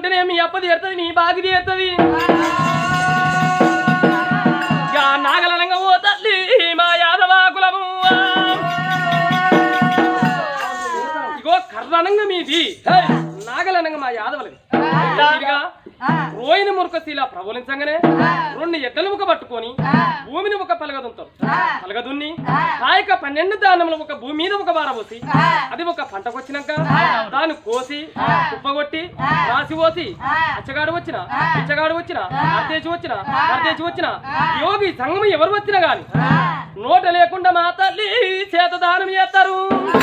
ఉంటేనే మీ అప్ప తీరుతుంది నీ బాగి తీరుతుంది ఇక నాగలనంగా ఓ తల్లి మా యాదవ కులము ఇగో కర్రణంగా మీది నాగలనంగా మా యాదవలది ఇదిగా రోహిణి మురుకశీల ప్రబలించగానే రెండు ఎడ్డల ముఖ పట్టుకొని భూమిని ఒక పలగదుంటారు పలగదున్ని కాయక పన్నెండు దానములు ఒక భూమి మీద ఒక బారబోసి అది ఒక పంటకొచ్చినాక దాన్ని కోసి కుప్పగొట్టి రాసి పోసి అచ్చగాడు వచ్చిన పిచ్చగాడు వచ్చిన అర్దేశి వచ్చిన అర్దేశి వచ్చిన యోగి సంగమం ఎవరు వచ్చినా గాని నోట లేకుండా మా తల్లి చేత దానం చేస్తారు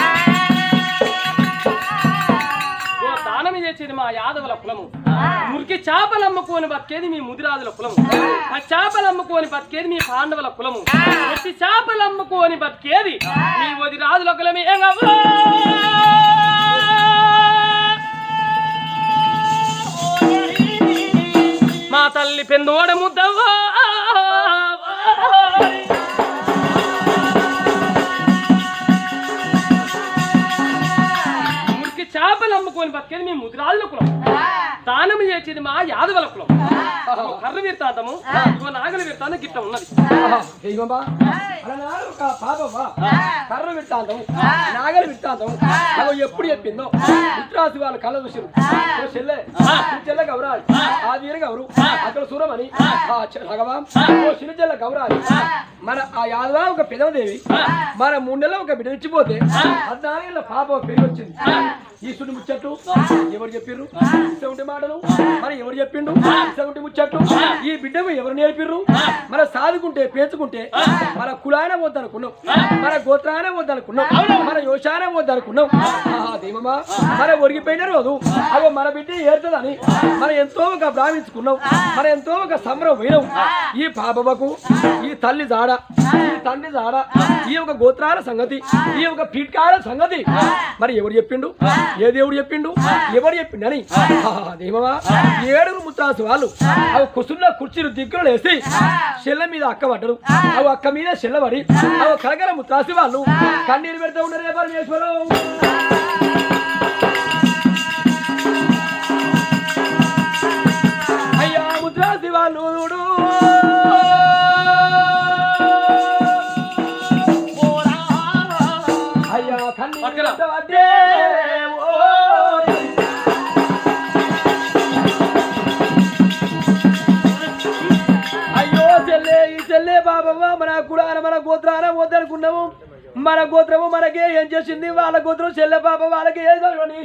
ఓ దానం చేసేది మా యాదవుల కులము మురికి చేపలు అమ్ముకొని బతికేది మీ ముదిరాజుల కులము ఆ చేపలు అమ్ముకొని బతికేది మీ పాండవుల కులము ఒట్టి చేపలు అమ్ముకొని బతికేది మీ వది రాజుల కులమే ఎంగవ్వా! మా తల్లి పెందోడ ముద్దవ్వా మురికి చేపలు అమ్ముకొని బతికేది మీ ముదిరాజుల కులం దానం చేసేది మా యాదవుల కులం ఇదిగో కర్ర వీర్తాంతము ఇదిగో నాగల వీర్తాంతం గిట్ట ఉన్నది దైవమా అలనాడు ఒక పాపవ్వ కర్ర విట్టాంతం నాగలి విట్టాంతం అవి ఎప్పుడు చెప్పిందో ఉత్తరాసి వాళ్ళ కళ్ళ చూసిరు ఓ చెల్లె ఈ చెల్లె గౌరాలి ఆ వీర గౌరు అక్కడ సూరమని ఆ చె- రగవా ఓ చిన్న చెల్లె గౌరాలి మన ఆ యాదవ ఒక పెదవదేవి మన మూడు నెలలు ఒక బిడ్డ ఇచ్చిపోతే పద్నాలుగేళ్ళ పాప పెరిగి వచ్చింది ఈశ్వరుని ముచ్చట్లు ఎవరు చెప్పిర్రు ఇసవంటి మాటలు మరి ఎవరు చెప్పిండు ఇసవంటి ముచ్చట్లు ఈ బిడ్డకు ఎవరు నేర్పిర్రు మన సాదుకుంటే పేర్చుకుంటే మన కులాయన వద్దనుకున్నాం మన గోత్రాయన వద్దనుకున్నాం మన యోశాన వద్దనుకున్నాం ఆహా దేమమా మన ఒరిగిపోయిన రోజు అవి మన బిడ్డ ఏరుతుందని మనం ఎంతో ఒక భావించుకున్నాం మనం ఎంతో ఒక సంబరం పోయినాం ఈ పాపకు ఈ తల్లి జాడ ఈ తండ్రి జాడ ఈ ఒక గోత్రాల సంగతి ఈ ఒక పీట్కాల సంగతి మరి ఎవరు చెప్పిండు ఏ దేవుడు చెప్పిండు ఎవరు చెప్పిండు అని దేమవా ఏడుగురు ముత్రాసు వాళ్ళు అవి కుసుల్లో కుర్చీలు దిక్కులు వేసి చెల్ల మీద అక్క పడ్డరు అవి అక్క మీద చెల్లబడి అవి కలగల ముత్రాసి వాళ్ళు కన్నీరు పెడతా ఉండరు పరమేశ్వరం అయ్యా ముద్రాసి వాళ్ళు చూడు. అయ్యా కన్నీరు పక్కన. పెట్టవద్దే. ఓ. అయ్యో చెల్లే ఈ చెల్లే బాబవ్వ మన కుడాన మన గోత్రాన వద్దనుకున్నాము మన గోత్రము మనకే ఏం చేసింది వాళ్ళ గోత్రం చెల్లె బాబ వాళ్ళకి ఏం చదవని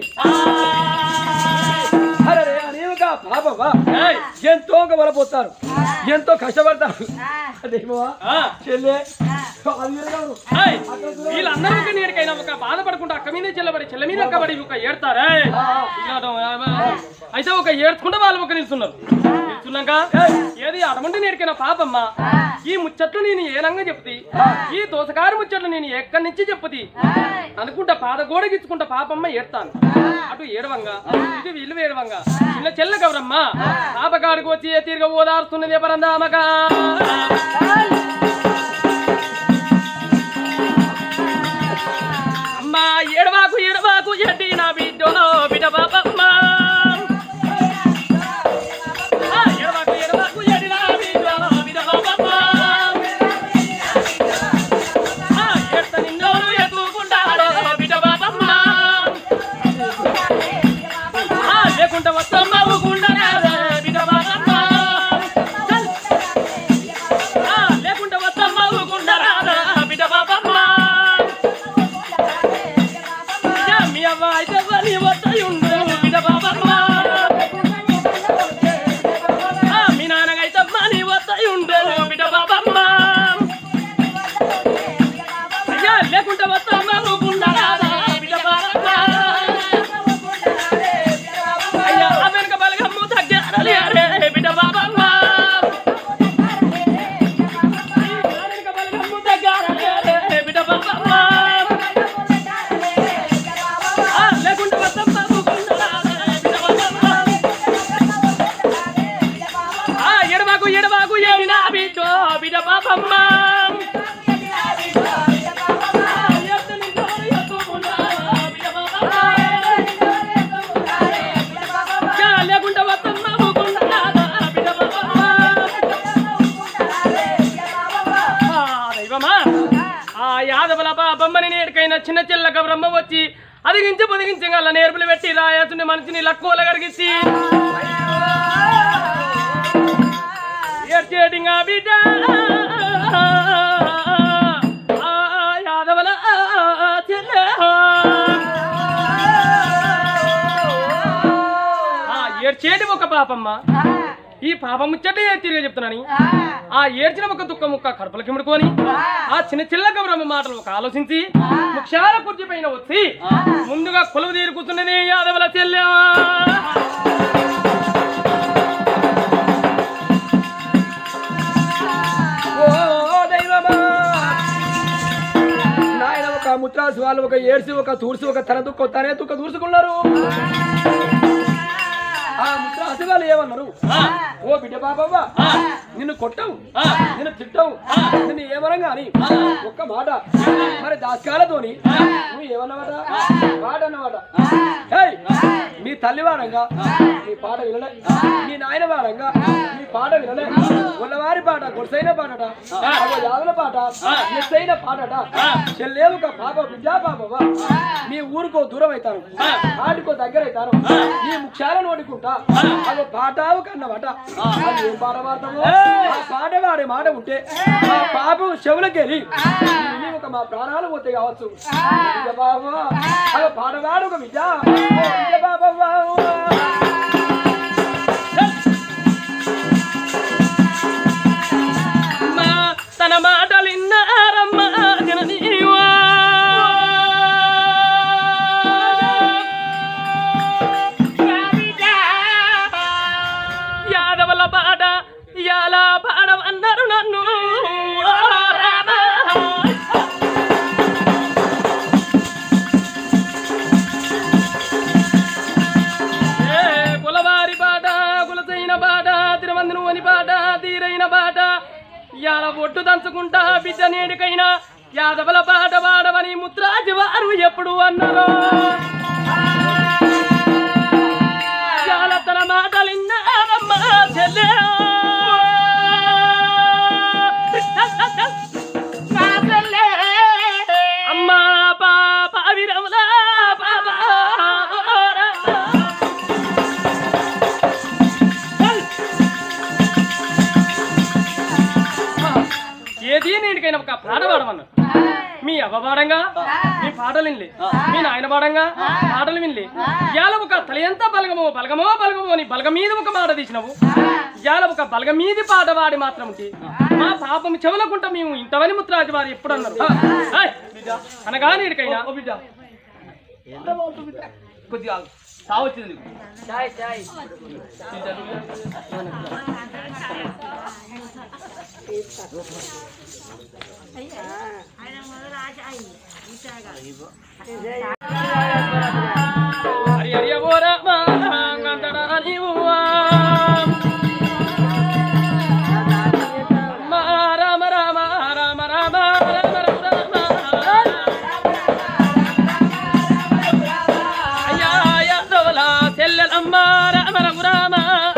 అరే అని ఒక బాబవ్వ ఏయ్! ఎంతో గమలపోతారు ఎంతో కష్టపడతారు అదేమో ఆ, చెల్లె అది ఎరగదు. ఏయ్, వీళ్ళందరూ ఒక నేడికైనా ఒక బాధపడుకుంటూ అక్క మీద చెల్లబడి చెల్ల మీద అక్కబడి ఒక ఏడతారే అయితే ఒక ఏడ్చుకుంటే వాళ్ళు ఒక నిల్చున్నారు నిల్చున్నాక ఏది అడమంటే నేడికైనా పాపమ్మ ఈ ముచ్చట్లు నేను ఏనంగా చెప్తి ఈ దోసకారు ముచ్చట్లు నేను ఎక్కడి నుంచి చెప్పుతి అనుకుంటా పాద గోడ గిచ్చుకుంటా పాపమ్మ ఏడతాను అటు ఏడవంగా ఇది వీళ్ళు ఏడవంగా చిన్న చెల్ల గౌరమ్మ పాపగాడికి వచ్చి ఏ తీరుగా ఓదారుస్తున్నది పరందామగా అమ్మా ఏడవాకు ఏడవాకు ఎడ్డి నా బిడ్డలో బిడ్డ పాపమ్మ ఆ, ఏడవాకు ఏడవాకు ఎడ్డి నా బిడ్డలో బిడ్డ పాపమ్మ ఆ, ఎడత నిన్నోరు ఎత్తుకుంటాడో బిడ్డ పాపమ్మ ఆ, లేకుంటే వస్తమ్మ ఊకుంటాడే బిడ్డ పాపమ్మ చల్. ఆ, అయిన చిన్న చెల్లక బ్రహ్మ వచ్చి అదిగించి పొదిగించి గల్ల నేర్పులు పెట్టి రాయాసుని మనిషిని లక్కువల గడిగించి ఏడ్చేటిగా బిడ్డ ఆ యాదవల చెల్లె ఆ ఏడ్చేటి ఒక పాపమ్మ ఈ పాపం ముచ్చటే తిరిగి చెప్తున్నాను ఆ ఏడ్చిన ఒక దుఃఖ ముక్క కడుపులకి ముడుకొని ఆ చిన్న చిల్ల గౌరవ మాటలు ఒక ఆలోచించి ముఖ్యాల కుర్చీ పైన వచ్చి ముందుగా కొలువు తీరు కూర్చున్నది యాదవుల చెల్లె ఓ దైవమా నాయన ఒక ముత్రాసు వాళ్ళు ఒక ఏడ్చి ఒక తూర్చి ఒక తన దుఃఖ తనే దుఃఖ తూర్చుకున్నారు ఆ ముత్రాసు వాళ్ళు ఏమన్నారు ఓ బిడ్డ బాబవ్వ నిన్ను కొట్టవు నిన్ను తిట్టవు నిన్ను ఏమనగా అని ఒక్క మాట మరి దాస్కాలతోని నువ్వు ఏమన్నమాట మాట అన్నమాట ఏయ్, మీ తల్లి వాడంగా మీ పాట వినలే మీ నాయన వాడంగా మీ పాట వినలే ఉన్నవారి పాట గొడసైన పాటట అగో యాదల పాట ఎస్సైన పాటట చెల్లేవు ఒక పాప విద్యా పాపవా మీ ఊరుకో దూరం అవుతారు ఆడికో దగ్గర అవుతారు మీ ముఖ్యాలను ఓడుకుంటా అగో పాటావు కన్నమాట అది ఏం పాట పాడతాము ఆ పాట వాడే మాట ఉంటే ఆ పాపం చెవులకెళ్ళి విని ఒక మా ప్రాణాలు పోతే కావచ్చు విద్య బాబు అగో పాడవాడు ఒక విద్య ఓ విద్య బాబవ్వా మా తన మాటలు ఇన్నారమ్మా జననీవా యాదవల పాట ఇలా పాడవన్నారు నన్ను ఓ రామా. ఏ కులవారి పాట కులసైన పాట తిరుమందును అని పాట తీరైన పాట యాల ఒట్టు దంచుకుంటా బిడ్డ నేడికైనా యాదవల పాట పాడవని ముత్రాజు వారు ఎప్పుడు అన్నారు యాల తన మాటలిన్నారమ్మా చెల్లె అమ్మా పాప విరముల పాప ఏది నేటికైనా ఒక పాట పాడమన్నా మీ అవ్వ పాడంగా మీ పాటలు వినలే మీ నాయన పాడంగా పాటలు వినలే ఇవాళ ఒక తల ఎంత బలగమో బలగమో బలగమో అని బలగ మీద ఒక మాట తీసినావు ఇవాళ ఒక బలగ మీది పాట పాడి మాత్రం ఉంటే మా పాపం చెవులకుంటా మేము ఇంతవని ముత్రాజు వారు ఎప్పుడు అన్నారు ఏయ్, అనగా నేటికైనా బిడ్డ కొద్దిగా సావచ్చింది హరి హరి ఓ రామ అంతటా నీవు మా రామ రామ రామ రామ రామ రామ అయ్యా యాదవల చెల్లెలమ్మ రామ రామ రామ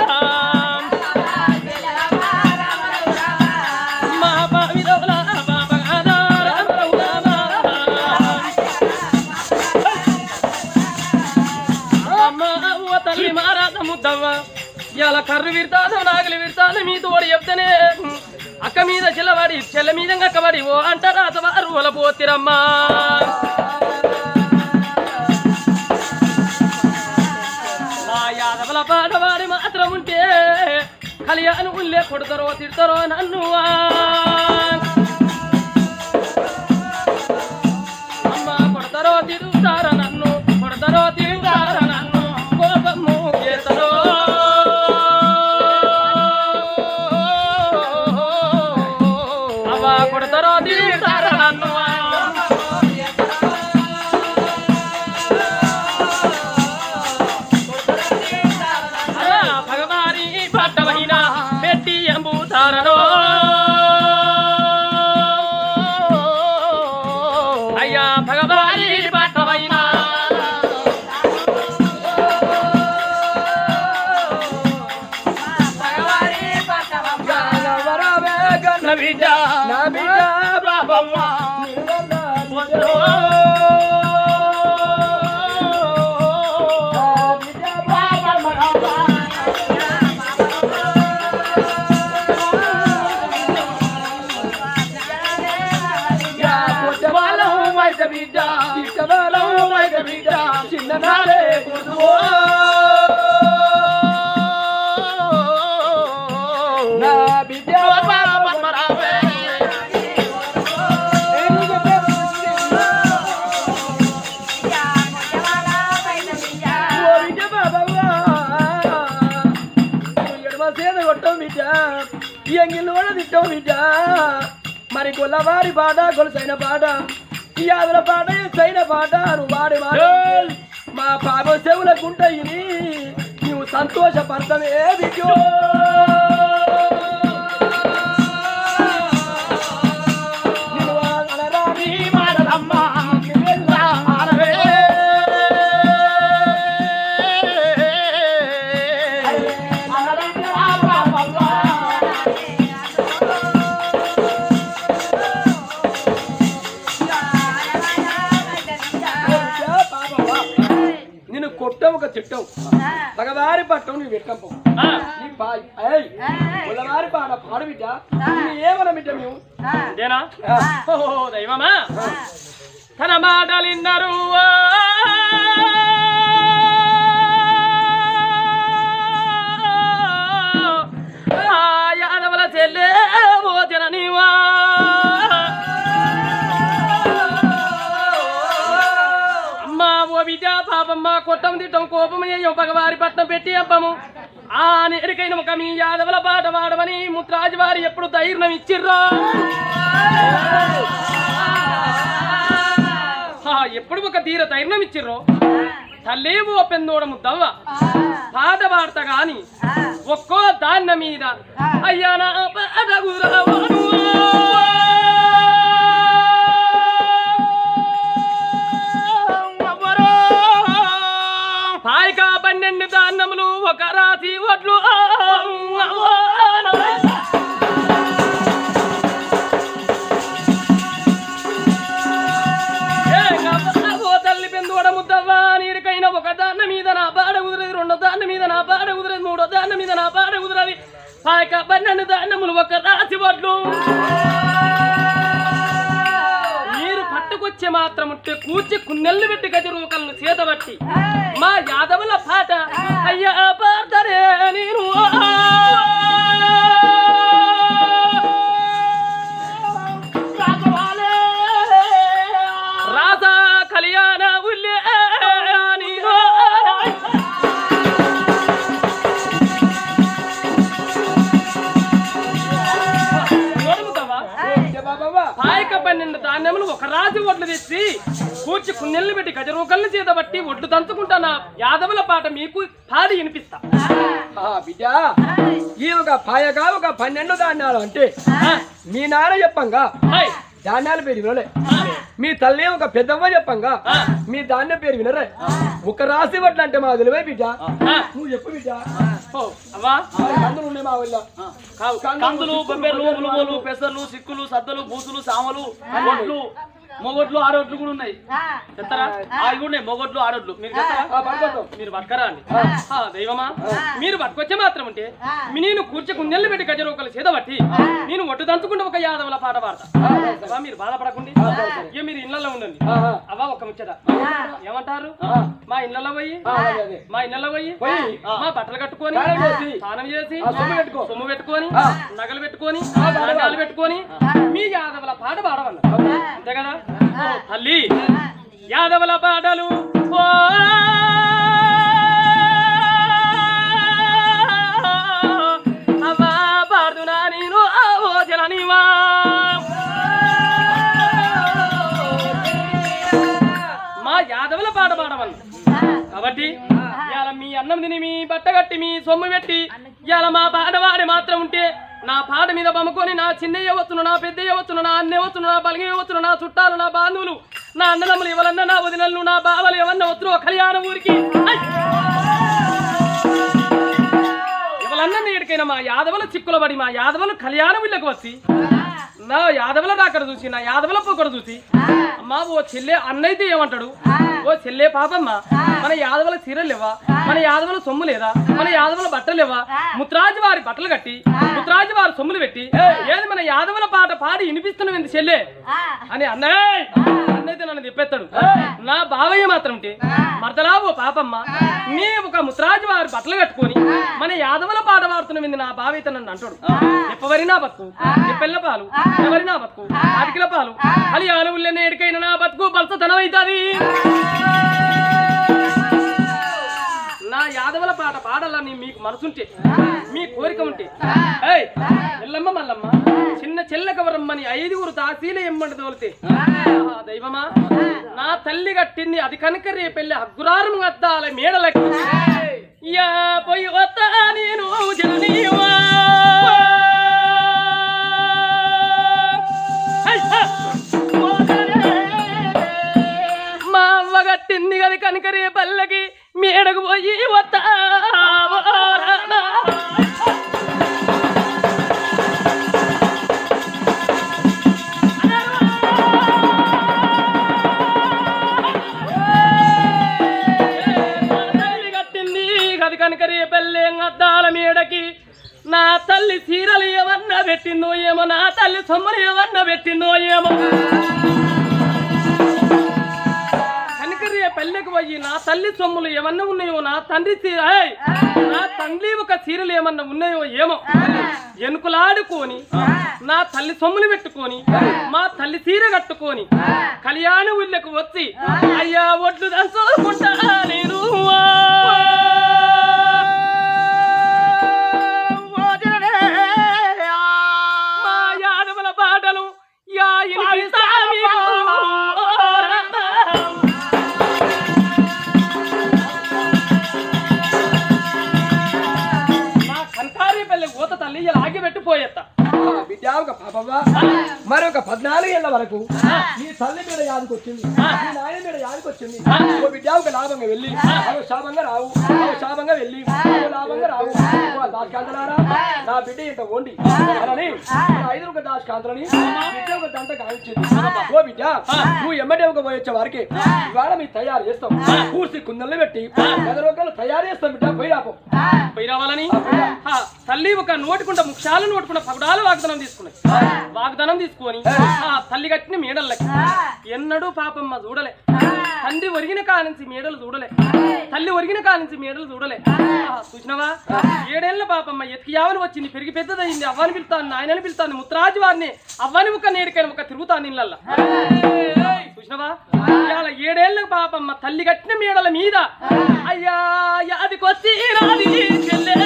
మా పావిదవల బాబగాద రామ రామ అమ్మ అవ్వ తల్లి మారాత ముద్దవ్వ ఇలా కర్రు విడతాదో నాగలి విడతాదో మీ తోడు చెప్తేనే అక్క మీద చెల్లవాడి చెల్ల మీద అక్కబడి ఓ అంట రాతవారు ఒల పోతిరమ్మా నా యాదవల పాటవాడి మాత్రం ఉంటే కళ్యాణం ఉల్లే కొడతారో తిడతారో నన్ను అమ్మ కొడతారో తిరుగుతారా నన్ను కొడతారో తిరుగుతారా నన్ను కోపము చేస్తారో అవ్వ కొడతారో తిరుగుతారా నన్ను అలా భగవాని పట్టమైన పెట్టి ఎంబుతారో అయ్యా భగవాని పట్టమైన వరవే గన్న నా బిడ్డ నా బిడ్డ బాబమ్మ నిలవన్న పొందో చేత కొట్టం బిడ్డ ఈ ఎంగిల్ కూడా తిట్టం బిడ్డ మరి గొల్లవారి పాట గొలుసైన పాట ఈ ఆదుల పాట ఎత్తైన పాట నువ్వు వాడి మాట మా పాప చెవులకుంటాయి నువ్వు సంతోషపడతావే బిడ్డో నిన్ను అనరాని మాటలమ్మా నిన్నెల్లా ఆనవే. నిన్ను కొట్టం ఒక తిట్టం మగవారి పట్టం నువ్వు పెట్టం ఆ, నీ పాయ్ ఏయ్ ముల్లవారి పాడ పాడు బిడ్డ నిన్ను ఏమన బిడ్డ మేము ఇదేనా ఆ. ఓహో దైవమా తన మాటలు విన్నారు యాదవల చెల్లే ఓ జననీవా అమ్మా ఓ బిడ్డ పాపమ్మ కొట్టం తిట్టం కోపం చేయం పగవారి పట్నం పెట్టి అబ్బము ఆ నేడికైన ఒక మీ యాదవల పాట పాడమని ముత్రాజు వారి ఎప్పుడు ధైర్యం ఇచ్చిర్రో ఆ, ఎప్పుడు ఒక తీర ధైర్యం ఇచ్చిర్రో తల్లి ఓ పెందోడ ముద్దవ్వ పాట పాడతా గాని ఒక్కో దాన్న మీద అయ్యా నా పాట కుదరవాడు. అవ్వరో. పాయిక పన్నెండు దాన్నములు ఒక రాసి ఒడ్లు అవ్వో. ఓ తల్లి పెందోడ ముద్దవ్వా నీడికైనా ఒక దాన్న మీద నా పాడ కుదిరేది రెండో దాన్న మీద నా పాడ కుదిరేది మూడో దాన్న మీద నా పాడ కుదిరది పాయక పన్నెండు దాన్నములు ఒక రాసి వడ్లు మీరు పట్టుకొచ్చే మాత్రం ఉంటే కూర్చి కున్నెల్లు పెట్టి గజరూకలను చేతబట్టి మా యాదవుల పాట అయ్యా పాడతారే నేను రాధా కళ్యాణ ఉల్లే నీరో. నోరుముతావా? బిడ్డ బాబవ్వ పాయక పన్నెండు ధాన్యములు ఒక రాజు ఒడ్లు తెచ్చి కూర్చి కున్నెల్ని పెట్టి గజరూకల్ని చేత బట్టి ఒడ్లు దంచుకుంటా నా యాదవుల పాట మీకు పాడి వినిపిస్తా ఆ బిడ్డ ఈ ఒక పాయగా ఒక పన్నెండు ధాన్యాలు అంటే మీ నాన్న చెప్పంగా హాయ్. ధాన్యాల పేరు వినలే మీ తల్లి ఒక పెద్దమ్మ చెప్పంగా మీ ధాన్యం పేరు వినరే ఒక రాసి వడ్లు అంటే మా తెలివే బిడ్డ ఆ. నువ్వు చెప్పు బిడ్డ ఓ, అవ్వా అందరూ ఉండే మా ఊళ్ళో కావు. కందులు బొబ్బెలు ఉలువలు పెసర్లు సిక్కులు సద్దలు బూసులు సామలు మొగొడ్లు మొగొడ్లు ఆడొడ్లు కూడా ఉన్నాయి చెప్తారా అవి కూడా ఉన్నాయి మొగొడ్లు ఆడొడ్లు మీరు చెప్తారా ఆ, పడుకోద్దాం. మీరు పట్టుకరా అండి ఆ, దైవమా మీరు పట్టుకొచ్చే మాత్రం ఉంటే మీ నేను కూర్చో కుందెల్ని పెట్టి గజరూకలు చేదబట్టి నేను ఒట్టు దంచుకుంటే ఒక యాదవుల పాట పాడతా అవ్వా మీరు బాధపడకండి ఇక మీరు ఇళ్ళలో ఉండండి ఆ, ఆ. అవ్వా ఒక ముచ్చట ఏమంటారు మా ఇళ్ళలో పోయి ఆ, అదే, అదే. మా ఇళ్ళలో పోయి పోయి, మా బట్టలు కట్టుకొని స్నానం చేసి, స్నానం చేసి ఆ, సొమ్ము పెట్టుకో. సొమ్ము పెట్టుకొని ఆ. నగలు పెట్టుకొని పాడవాలి. దండాలు పెట్టుకొని మీ యాదవుల పాట పాడవల్ల అంతే కదా ఓ, తల్లి యాదవుల పాటలు ఓ అవ్వా పాడునా నేను ఓ జననివా మా యాదవుల పాట పాడవల్ల కాబట్టి ఇవాళ మీ అన్నం తిని మీ బట్ట కట్టి మీ సొమ్ము పెట్టి ఇవాళ మా పాట వాడి మాత్రం ఉంటే నా పాట మీద బమ్ముకొని నా చిన్నయ్య వచ్చును నా పెద్దయ్య వచ్చును నా అన్నయ్య వచ్చును నా బలిగి వచ్చును నా చుట్టాలు నా బాంధువులు నా అన్నదమ్ములు ఎవరన్నా నా వదినలు నా బావలు ఎవరన్నా వచ్చును ఒక కళ్యాణ ఊరికి ఐ! ఎవరన్నా నేడికైనా మా యాదవుల చిక్కుల పడి మా యాదవులు కళ్యాణం వీళ్ళకి వచ్చి నా యాదవుల అక్కడ చూసి నా యాదవుల పొక్కడ చూసి అమ్మా ఓ చెల్లె అన్నైతే ఏమంటాడు ఓ చెల్లె పాపమ్మ మన యాదవుల చీరలు లేవా మన యాదవుల సొమ్ము లేదా మన యాదవుల బట్టలు లేవా ముత్రాజు వారి బట్టలు కట్టి ముత్రాజు వారి సొమ్ములు పెట్టి ఏది మన యాదవుల పాట పాడి వినిపిస్తున్నావు ఎందుకు చెల్లె అని అన్నయ్య అన్నైతే నన్ను తిప్పేస్తాడు నా బావయ్య మాత్రం ఉంటే మరదలా ఓ పాపమ్మ నీ ఒక ముత్రాజు వారి బట్టలు కట్టుకొని మన యాదవుల పాట పాడుతున్న నా బావైతే నన్ను అంటాడు ఎప్పవరి నా బతుకు ఎప్పెల్ల పాలు ఎవరి నా బతుకు అటికల పాలు అది ఆనవుల్లే ఎడికైన నా బతుకు బలసతనం అవుతుంది నా యాదవల పాట పాడాలని మీకు మనసుంటే మీ కోరిక ఉంటే ఏయ్, ఎల్లమ్మ మల్లమ్మ చిన్న చెల్ల కవరమ్మని ఐదుగురు దాసీల ఎమ్మంటి తోలితే ఆ దైవమా నా తల్లి కట్టింది అది కనుక రేపెళ్ళి అగ్గురారం అద్దాల మేడలకి యా పోయి వస్తా నేను జననీయమా హై, హా. మా అవ్వ కట్టింది కదా కనుక రేపల్లకి మేడకు పోయి వస్తా తల్లి కట్టింది అది కనుక రేపల్లే అద్దాల మేడకి నా తల్లి చీరలు ఏమన్నా పెట్టిందో ఏమో నా తల్లి సొమ్ములు ఏమన్నా పెట్టిందో ఏమో కనకరియ పల్లెకు పోయి నా తల్లి సొమ్ములు ఏమన్నా ఉన్నాయో నా తండ్రి చీర ఏయ్! నా తండ్రి ఒక చీరలు ఏమన్నా ఉన్నాయో ఏమో ఎనుకులాడుకొని నా తల్లి సొమ్ములు పెట్టుకొని మా తల్లి చీర కట్టుకొని కళ్యాణ ఊళ్ళకు వచ్చి అయ్యా ఒడ్లు దంచుకుంటా నేను మా యాదవుల పాటలు యా ఇనిపిస్తా మీకు. నా కంకారి పల్లె ఊత తల్లి ఇలా ఆగి పెట్టిపోయేత్త బిడ్డ ఒక పాపవ్వ మరి ఒక పద్నాలుగు ఏళ్ల వరకు నీ తల్లి మీద యాదకొచ్చింది నీ నాయన మీద యాదకొచ్చింది ఓ బిడ్డ ఒక లాభంగా వెళ్ళి అదో శాపంగా రావు అదో శాపంగా వెళ్ళి అదో లాభంగా రావు ఓ దాశకాంతలారా నా బిడ్డ ఇంత ఓండి అని ఐదు ఒక దాశకాంతలని బిడ్డ ఒక దంట కాల్చింది ఓ బిడ్డ నువ్వు ఎమ్మటే ఒక పోయి వచ్చే వారికి ఇవాళ మీ తయారు చేస్తాం కూర్చి కుందల్ని పెట్టి ఎదరొకరు తయారు చేస్తాం బిడ్డ పోయి రాపో పోయి రావాలని హా, తల్లి ఒక నోటికుంట ముక్షాలు నోటుకుంట పగడాలు వాగ్దానం తీసుకున్నది వాగ్దానం తీసుకొని ఆ తల్లి కట్టిన మేడల్లకి ఎన్నడూ పాపమ్మ చూడలే తండ్రి ఒరిగిన కానించి మేడలు చూడలే తల్లి ఒరిగిన కానించి మేడలు చూడలే ఆ, చూసినావా ఏడేళ్ల పాపమ్మ ఎతికి యావని వచ్చింది పెరిగి పెద్దదయింది అవ్వని పిలుతాను నాయనని పిలుతాను ముత్తరాజు వారిని అవ్వని ఒక నేడికైన ఒక తిరుగుతాను ఇళ్ళల్లా చూసినావా ఇవాళ ఏడేళ్ల పాపమ్మ తల్లి కట్టిన మేడల మీద అయ్యా యాదికొచ్చి రాది చెల్లె.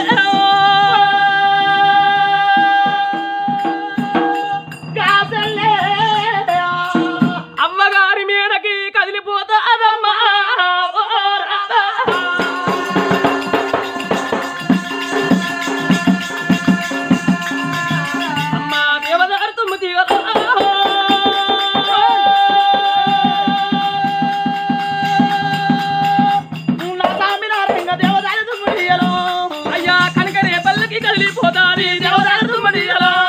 అమ్మగారి మేడకి కదిలిపోతాదమ్మా ఓ రాధా. అమ్మా దేవదారు తుమ్మిది అయ్యా కనకరే పల్లకి కదిలిపోతాది దేవదారు తుమ్మిది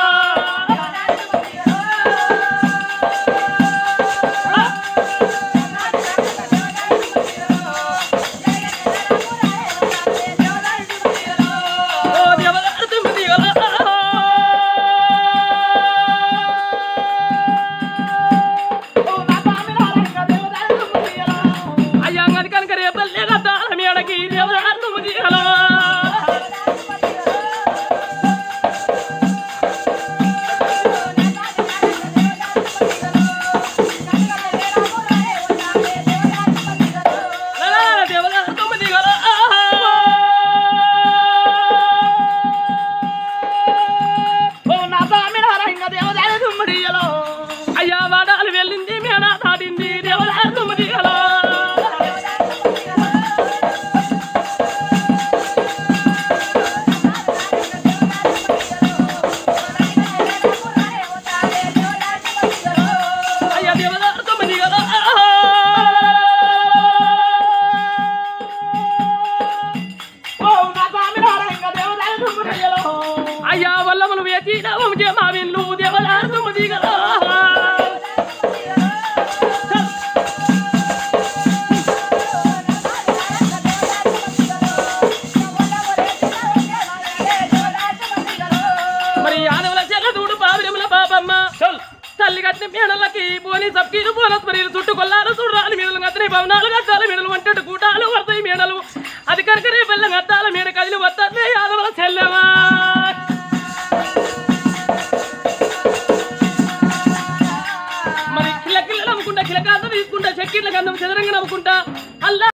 ఓ దేవదారు తుమ్మిది అయ్యా అది కనకరే పల్లె కద్దాల మేడకి దేవదారు తుమ్మిది దేవదారు తుమ్మిది అయ్యా వాడాలు వెళ్ళింది మేడ దాటింది దేవదారు తుమ్మిది అయ్యా దేవదారు తుమ్మిది అయ్యా వల్లములు వేచి నవము మా విల్లు దేవదారు తుమ్మిది మరి ఆనవల చెల్ల దూడు పావిరముల పాపమ్మ తల్లి కట్టిన మేడలకి పోని సబ్కీలు పోనస్పరీలు చుట్టూ కొల్లారు చూడాలి మేడలు కత్తిరి భవనాలు కట్టాలి మేడలు వంటడు కూటాలు వస్తాయి మేడలు అది కరకరే బెల్లం కట్టాల మేడ కదిలి వస్తుంది యాదవల చెల్లెమా మరి కిల కిల్ల నమ్ముకుంటా కిలకాంత తీసుకుంటా చెక్కిళ్ళ గంధం చదరంగా నమ్ముకుంటా